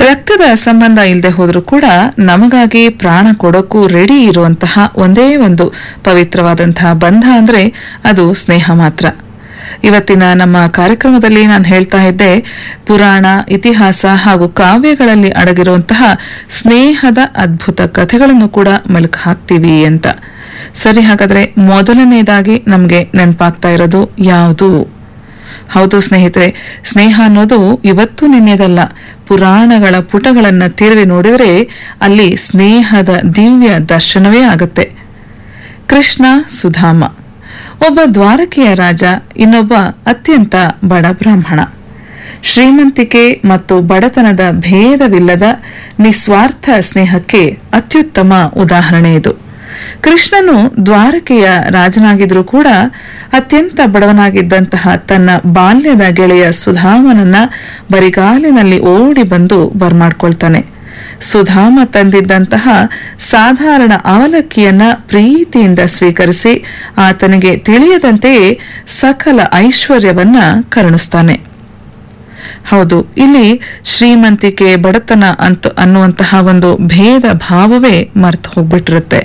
ರಕ್ತದ ಸಂಬಂಧ ಇಲ್ಲದೆ ಹೋದ್ರೂ ಕೂಡ ನಮಗಾಗಿ ಪ್ರಾಣ ಕೊಡೋಕ್ಕೂ ರೆಡಿ ಇರುವಂತಹ ಒಂದೇ ಒಂದು ಪವಿತ್ರವಾದಂತಹ ಬಂಧ ಅಂದ್ರೆ ಅದು ಸ್ನೇಹ ಮಾತ್ರ ಇವತ್ತಿನ ನಮ್ಮ ಕಾರ್ಯಕ್ರಮದಲ್ಲಿ ನಾನು ಹೇಳ್ತಾ ಇದ್ದೆ ಪುರಾಣ ಇತಿಹಾಸ ಹಾಗೂ ಕಾವ್ಯಗಳಲ್ಲಿ ಅಡಗಿರುವಂತಹ ಸ್ನೇಹದ ಅದ್ಭುತ ಕಥೆಗಳನ್ನು ಕೂಡ ಮೆಲುಕು ಹಾಕ್ತೀವಿ ಅಂತ ಸರಿ ಹಾಗಾದ್ರೆ ಮೊದಲನೇದಾಗಿ ನಮಗೆ ನೆನಪಾಗ್ತಾ ಇರೋದು ಯಾವುದು ಹೌದು ಸ್ನೇಹಿತರೆ ಸ್ನೇಹ ಅನ್ನೋದು ಇವತ್ತು ನಿನ್ನೆದಲ್ಲ ಪುರಾಣಗಳ ಪುಟಗಳನ್ನ ತಿರುವಿ ನೋಡಿದರೆ ಅಲ್ಲಿ ಸ್ನೇಹದ ದಿವ್ಯ ದರ್ಶನವೇ ಆಗತ್ತೆ ಕೃಷ್ಣ ಸುಧಾಮ ಒಬ್ಬ ದ್ವಾರಕೆಯ ರಾಜ ಇನ್ನೊಬ್ಬ ಅತ್ಯಂತ ಬಡ ಬ್ರಾಹ್ಮಣ ಶ್ರೀಮಂತಿಕೆ ಮತ್ತು ಬಡತನದ ಭೇದವಿಲ್ಲದ ನಿಸ್ವಾರ್ಥ ಸ್ನೇಹಕ್ಕೆ ಅತ್ಯುತ್ತಮ ಉದಾಹರಣೆ ಇದು ಕೃಷ್ಣನು ದ್ವಾರಕೆಯ ರಾಜನಾಗಿದ್ರೂ ಕೂಡ ಅತ್ಯಂತ ಬಡವನಾಗಿದ್ದಂತಹ ತನ್ನ ಬಾಲ್ಯದ ಗೆಳೆಯ ಸುಧಾಮನನ್ನ ಬರಿಗಾಲಿನಲ್ಲಿ ಓಡಿ ಬಂದು ಬರ್ಮಾಡ್ಕೊಳ್ತಾನೆ ಸುಧಾಮ ತಂದಿದ್ದಂತಹ ಸಾಧಾರಣ ಅವಲಕ್ಕಿಯನ್ನ ಪ್ರೀತಿಯಿಂದ ಸ್ವೀಕರಿಸಿ ಆತನಿಗೆ ತಿಳಿಯದಂತೆಯೇ ಸಕಲ ಐಶ್ವರ್ಯವನ್ನ ಕರುಣಿಸ್ತಾನೆ ಹೌದು ಇಲ್ಲಿ ಶ್ರೀಮಂತಿಕೆ ಬಡತನ ಅಂತ ಅನ್ನುವಂತಹ ಒಂದು ಭೇದ ಭಾವವೇ ಮರೆತು ಹೋಗ್ಬಿಟ್ಟಿರುತ್ತೆ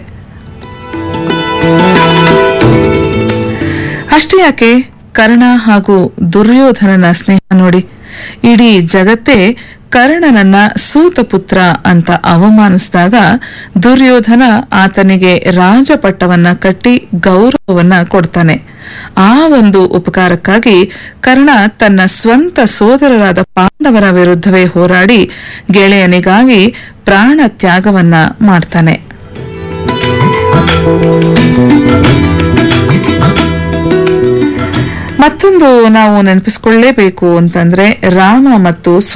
ಅಷ್ಟೇ ಯಾಕೆ ಕರ್ಣ ಹಾಗೂ ದುರ್ಯೋಧನನ ಸ್ನೇಹ ನೋಡಿ ಇಡೀ ಜಗತ್ತೇ ಕರ್ಣನನ್ನ ಸೂತಪುತ್ರ ಅಂತ ಅವಮಾನಿಸಿದಾಗ ದುರ್ಯೋಧನ ಆತನಿಗೆ ರಾಜಪಟ್ಟವನ್ನ ಕಟ್ಟಿ ಗೌರವವನ್ನ ಕೊಡ್ತಾನೆ ಆ ಒಂದು ಉಪಕಾರಕ್ಕಾಗಿ ಕರ್ಣ ತನ್ನ ಸ್ವಂತ ಸೋದರರಾದ ಪಾಂಡವರ ವಿರುದ್ಧವೇ ಹೋರಾಡಿ ಗೆಳೆಯನಿಗಾಗಿ ಪ್ರಾಣ ತ್ಯಾಗವನ್ನ ಮಾಡ್ತಾನೆ ಮತ್ತೊಂದು ನಾವು ನೆನಪಿಸ್ಕೊಳ್ಳೇಬೇಕು ಅಂತಂದ್ರೆ ರಾಮ ಮತ್ತು